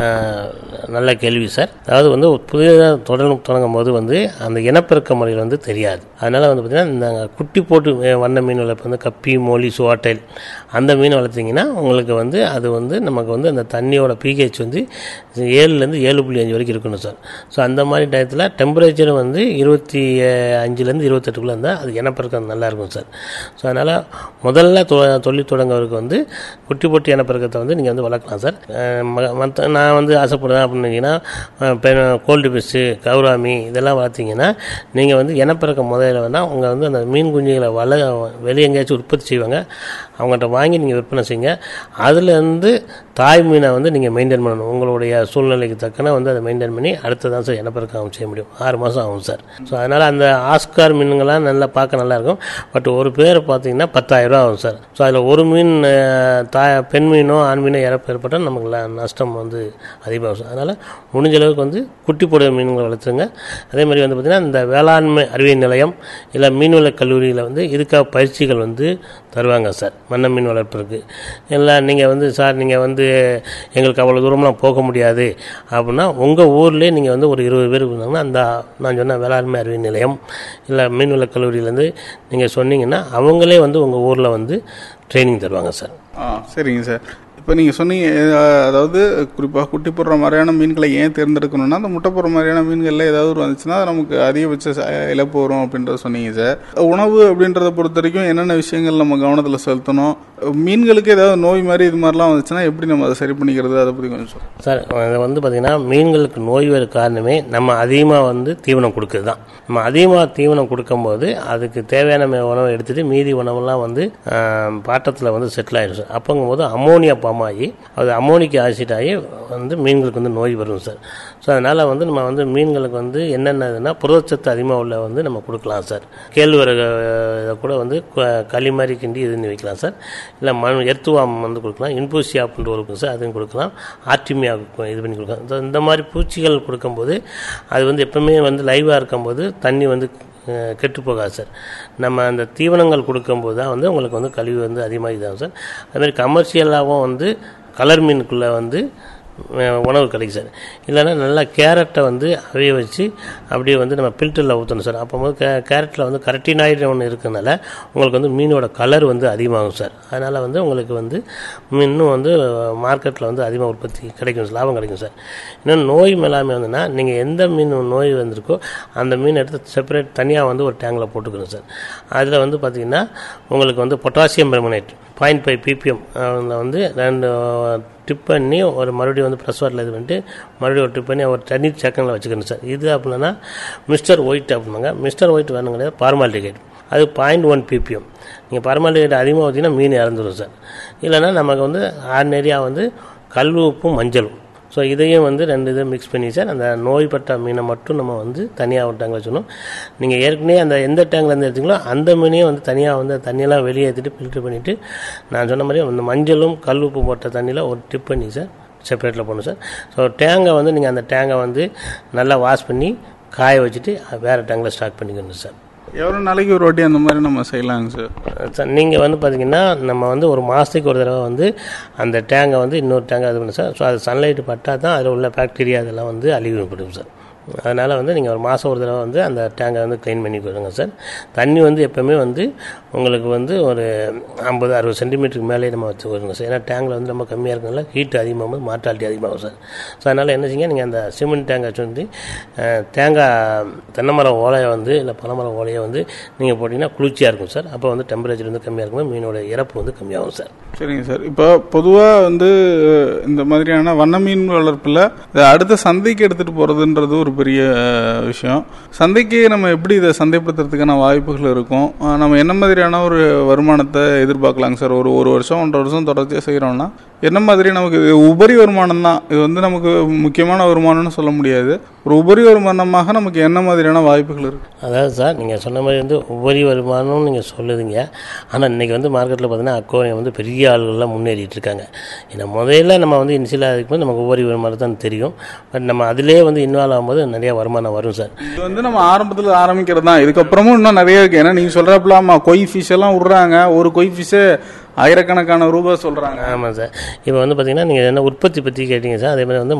அஹ், நல்ல கேள்வி சார் அதாவது வந்து ஒரு புதிதாக தொடர்ந்து தொடங்கும் போது வந்து அந்த இனப்பெருக்க முறையில் வந்து தெரியாது அதனால் வந்து பார்த்திங்கன்னா இந்த குட்டி போட்டு வே- வண்ண மீன் வளர்ப்பு வந்து கப்பி மோலி சுவாட்டைல் அந்த மீன் வளர்த்திங்கன்னா உங்களுக்கு வந்து அது வந்து நமக்கு வந்து அந்த தண்ணியோட பிஹெச் வந்து ஏழுலேருந்து ஏழு புள்ளி அஞ்சு வரைக்கும் இருக்கணும் சார் ஸோ அந்த மாதிரி டயத்தில் டெம்பரேச்சர் வந்து இருபத்தி அஞ்சுலேருந்து இருபத்தெட்டுக்குள்ளே இருந்தால் அது இனப்பெருக்கம் நல்லா இருக்கும் சார் ஸோ அதனால் முதல்ல தொ தொழில் தொடங்குறதுக்கு வந்து குட்டி போட்டு இனப்பெருக்கத்தை வந்து நீங்கள் வந்து வளர்க்கலாம் சார் மற்ற நான் வந்து ஆசைப்படுவேன் அப்படின்னீங்கன்னா கோல்டு ஃபிஷ்ஷு கௌராமி இதெல்லாம் வளர்த்தீங்கன்னா நீங்கள் வந்து இனப்பெருக்கம் முதல்ல வேணால் உங்கள் வந்து அந்த மீன் குஞ்சுகளை வள வெளியே எங்கேயாச்சும் உற்பத்தி செய்வாங்க அவங்கள்ட்ட வாங்கி நீங்கள் விற்பனை செய்யுங்க அதுலேருந்து தாய் மீனை வந்து நீங்கள் மெயின்டைன் பண்ணணும் உங்களுடைய சூழ்நிலைக்கு தக்கன வந்து அதை மெயின்டைன் பண்ணி அடுத்து தான் சார் இனப்பெருக்கம் செய்ய முடியும் ஆறு மாதம் ஆகும் சார் ஸோ அதனால் அந்த ஆஸ்கார் மீனுங்கள்லாம் நல்லா பார்க்க நல்லா இருக்கும் பட் ஒரு பேர் பார்த்தீங்கன்னா பத்தாயிரம் ரூபா ஆகும் சார் ஸோ அதில் ஒரு மீன் அஹ், தாய் பெண் மீனோ ஆண் மீனோ இறப்பு ஏற்பட்டால் நமக்கு ல- நஷ்டம் வந்து அதிகமாகும் சார் அதனால் முடிஞ்ச அளவுக்கு வந்து குட்டி போடுற மீன்களை வளர்த்துங்க அதே மாதிரி வந்து பார்த்திங்கன்னா இந்த வேளாண்மை அறிவியல் நிலையம் இல்லை மீன்வள கல்லூரியில் வந்து இதுக்காக பயிற்சிகள் வந்து தருவாங்க சார் மண்ண மீன் வளர்ப்புக்கு இல்லை நீங்கள் வந்து சார் நீங்கள் வந்து எங்களுக்கு அவ்வளோ தூரம்லாம் போக முடியாது அப்படின்னா உங்கள் ஊர்லேயே நீங்கள் வந்து ஒரு இருபது பேர் இருந்தாங்கன்னா அந்த நான் சொன்ன வேளாண்மை அறிவியல் நிலையம் இல்லை மீன்வள கல்லூரியிலேருந்து நீங்கள் சொன்னீங்கன்னா அவங்களே வந்து உங்கள் ஊரில் வந்து ட்ரைனிங் தருவாங்க சார் ஆ சரிங்க சார் இப்போ நீங்கள் சொன்னீங்க அஹ், அதாவது குறிப்பாக குட்டி போடுற மாதிரியான மீன்களை ஏன் தேர்ந்தெடுக்கணும்னா அந்த முட்டை போடுற மாதிரியான மீன்களில் ஏதாவது ஒரு வந்துச்சுன்னா அது நமக்கு அதிகபட்ச ச- இழப்பு வரும் அப்படின்றத சொன்னீங்க சார் உணவு அப்படின்றத பொறுத்த வரைக்கும் என்னென்ன விஷயங்கள் நம்ம கவனத்தில் செலுத்தணும் மீன்களுக்கு ஏதாவது நோய் மாதிரி இது மாதிரிலாம் வந்துச்சுன்னா எப்படி நம்ம அதை சரி பண்ணிக்கிறது அதை பற்றி கொஞ்சம் சொல்லுங்கள் சார் அது வந்து பார்த்திங்கன்னா மீன்களுக்கு நோய் வர காரணமே நம்ம அதிகமாக வந்து தீவனம் கொடுக்குறது தான் நம்ம அதிகமாக தீவனம் கொடுக்கும்போது அதுக்கு தேவையான மே- உணவை எடுத்துகிட்டு மீதி உணவெல்லாம் வந்து பாட்டத்தில் வந்து செட்டில் ஆயிடும் சார் அப்போங்கும்போது அமோனியா பாம் ஆகி அது அமோனிக் ஆசிட் ஆகி வந்து மீன்களுக்கு வந்து நோய் வரும் சார் ஸோ அதனால் வந்து நம்ம வந்து மீன்களுக்கு வந்து என்னென்னதுன்னா புரதச்சத்து அதிகமாக உள்ள வந்து நம்ம கொடுக்கலாம் சார் கேழ்வரகு இதை கூட வந்து க- களி மாதிரி கிண்டி இது பண்ணி வைக்கலாம் சார் இல்லை மண் எர்த்துவாம் வந்து கொடுக்கலாம் இன்பூசியா அப்படின்ற ஒரு இருக்கும் சார் அதையும் கொடுக்கலாம் ஆர்டிமியா இது பண்ணி கொடுக்கலாம் இந்த- இந்த மாதிரி பூச்சிகள் கொடுக்கும்போது அது வந்து எப்பவுமே வந்து லைவாக இருக்கும்போது தண்ணி வந்து அஹ், கெட்டு போகாது சார் நம்ம அந்த தீவனங்கள் கொடுக்கும்போது தான் வந்து உங்களுக்கு வந்து கழிவு வந்து அதிகமாக இதாகும் சார் அதுமாதிரி கமர்ஷியலாகவும் வந்து கலர் மீனுக்குள்ளே வந்து அஹ், உணவு கிடைக்கும் சார் இல்லைன்னா நல்லா கேரட்டை வந்து அவிய வச்சு அப்படியே வந்து நம்ம ஃபில்டரில் ஊற்றணும் சார் அப்போது கே கேரட்டில் வந்து கரட்டினாய்டு ஒன்று இருக்கனால உங்களுக்கு வந்து மீனோட கலர் வந்து அதிகமாகும் சார் அதனால் வந்து உங்களுக்கு வந்து இன்னும் வந்து மார்க்கெட்டில் வந்து அதிகமாக உற்பத்தி கிடைக்கும் சார் லாபம் கிடைக்கும் சார் இன்னும் நோய் மேலாண்மை வந்துன்னா நீங்கள் எந்த மீன் நோய் வந்திருக்கோ அந்த மீன் எடுத்து செப்பரேட் தனியாக வந்து ஒரு டேங்கில் போட்டுக்கணும் சார் அதில் வந்து பார்த்திங்கன்னா உங்களுக்கு வந்து potassium permanganate point five PPM அதில் வந்து ரெண்டு டிப் பண்ணி ஒரு மறுபடியும் வந்து ப்ரெஸ் வாட்டில் இது பண்ணிட்டு மறுபடியும் ஒரு டிப் பண்ணி ஒரு தனி செக்கனில் வச்சுக்கணும் சார் இது அப்படின்னா மிஸ்டர் ஒயிட் அப்படின்னாங்க மிஸ்டர் ஒயிட் வேணும் கிடையாது பார்மாலிட்டிகேட் அது பாயிண்ட் ஒன் பிபிஎம் நீங்கள் பார்மாலிட்டிகேட் அதிகமாக வச்சிங்கன்னா மீன் இறந்துடும் சார் இல்லைன்னா நமக்கு வந்து ஆர்டினரியாக வந்து கல் உப்பும் மஞ்சளும் ஸோ இதையும் வந்து ரெண்டு இதை மிக்ஸ் பண்ணி சார் அந்த நோய்பட்ட மீனை மட்டும் நம்ம வந்து தனியாக ஒரு டேங்கில் வச்சுக்கணும் நீங்கள் ஏற்கனவே அந்த எந்த டேங்க்லேருந்து எடுத்தீங்களோ அந்த மீனையும் வந்து தனியாக வந்து தண்ணியெல்லாம் வெளியே ஏற்றிட்டு ஃபில்ட்ரு பண்ணிவிட்டு நான் சொன்ன மாதிரி அந்த மஞ்சளும் கல் உப்பு போட்ட தண்ணியில் ஒரு டிப் பண்ணி சார் செப்பரேட்டில் போடணும் சார் ஸோ டேங்கை வந்து நீங்கள் அந்த டேங்கை வந்து நல்லா வாஷ் பண்ணி காய வச்சுட்டு வேறு டேங்கில் ஸ்டாக் பண்ணிக்கணும் சார் எவ்வளோ நாளைக்கு ஒரு வாட்டி அந்த மாதிரி நம்ம செய்யலாங்க சார் சார் நீங்கள் வந்து பார்த்தீங்கன்னா நம்ம வந்து ஒரு மாதத்துக்கு ஒரு தடவை வந்து அந்த டேங்கை வந்து இன்னொரு டேங்கை இது பண்ணணும் சார் ஸோ அது சன்லைட் பட்டால் தான் அதில் உள்ள பாக்டீரியா அதெல்லாம் வந்து அழிவுபடும் சார் அதனால் வந்து நீங்கள் ஒரு மாதம் ஒரு தடவை வந்து அந்த டேங்கை வந்து க்ளீன் பண்ணி கொடுங்க சார் தண்ணி வந்து எப்போவுமே வந்து உங்களுக்கு வந்து ஒரு ஐம்பது அறுபது சென்டிமீட்டருக்கு மேலே நம்ம வச்சு வருங்க சார் ஏன்னா டேங்கில் வந்து ரொம்ப கம்மியாக இருக்கனால ஹீட் அதிகமாகும் போது மார்ட்டாலிட்டி அதிகமாகும் சார் ஸோ அதனால் என்ன செய்யுங்க நீங்கள் அந்த சிமெண்ட் டேங்கை வச்சு வந்து அஹ், தேங்காய் தென்னை மரம் ஓலையை வந்து இல்லை பனைமரம் ஓலையை வந்து நீங்கள் போட்டிங்கன்னா குளிர்ச்சியாக இருக்கும் சார் அப்போ வந்து டெம்பரேச்சர் வந்து கம்மியாக இருக்கும் மீனோட இறப்பு வந்து கம்மியாகும் சார் சரிங்க சார் இப்போ பொதுவாக வந்து இந்த மாதிரியான வண்ண மீன் வளர்ப்பில் இதை அடுத்த சந்தைக்கு எடுத்துகிட்டு போகிறதுன்றது ஒரு பெரிய அஹ், விஷயம் சந்தைக்கு நம்ம எப்படி இதை சந்தைப்படுத்துறதுக்கான வாய்ப்புகள் இருக்கும் அஹ், நம்ம என்ன மாதிரியான ஒரு வருமானத்தை எதிர்பார்க்கலாங்க சார் ஒரு ஒரு வருஷம் ஒன்றரை வருஷம் தொடர்ச்சியாக செய்கிறோம்னா என்ன மாதிரி நமக்கு இது உபரி வருமானம் தான் இது வந்து நமக்கு முக்கியமான வருமானம்னு சொல்ல முடியாது ஒரு உபரி வருமானமாக நமக்கு என்ன மாதிரியான வாய்ப்புகள் இருக்கு அதாவது சார் நீங்கள் சொன்ன மாதிரி வந்து உபரி வருமானம்னு நீங்கள் சொல்லுதீங்க ஆனால் இன்றைக்கி வந்து மார்க்கெட்டில் பார்த்தீங்கன்னா அக்கோரியம் வந்து பெரிய ஆளுகள்லாம் முன்னேறிட்டு இருக்காங்க ஏன்னா முதல்ல நம்ம வந்து இனிஷியலாக இருக்கும்போது நமக்கு உபரி வருமானம் தான் தெரியும் பட் நம்ம அதிலே வந்து இன்வால்வ் ஆகும்போது நிறைய வருமானம் வரும் சார் இது வந்து நம்ம ஆரம்பத்தில் ஆரம்பிக்கிறது தான் இதுக்கப்புறமும் இன்னும் நிறைய இருக்கு ஏன்னா நீங்கள் சொல்கிறப்பலாமா கொய் ஃபிஷ் எல்லாம் விட்றாங்க ஒரு கொய் ஃபிஷ்ஷு ஆயிரக்கணக்கான ரூபாய் சொல்கிறாங்க ஆமாம் சார் இப்போ வந்து பார்த்தீங்கன்னா நீங்கள் என்ன உற்பத்தி பற்றி கேட்டீங்க சார் அதே மாதிரி வந்து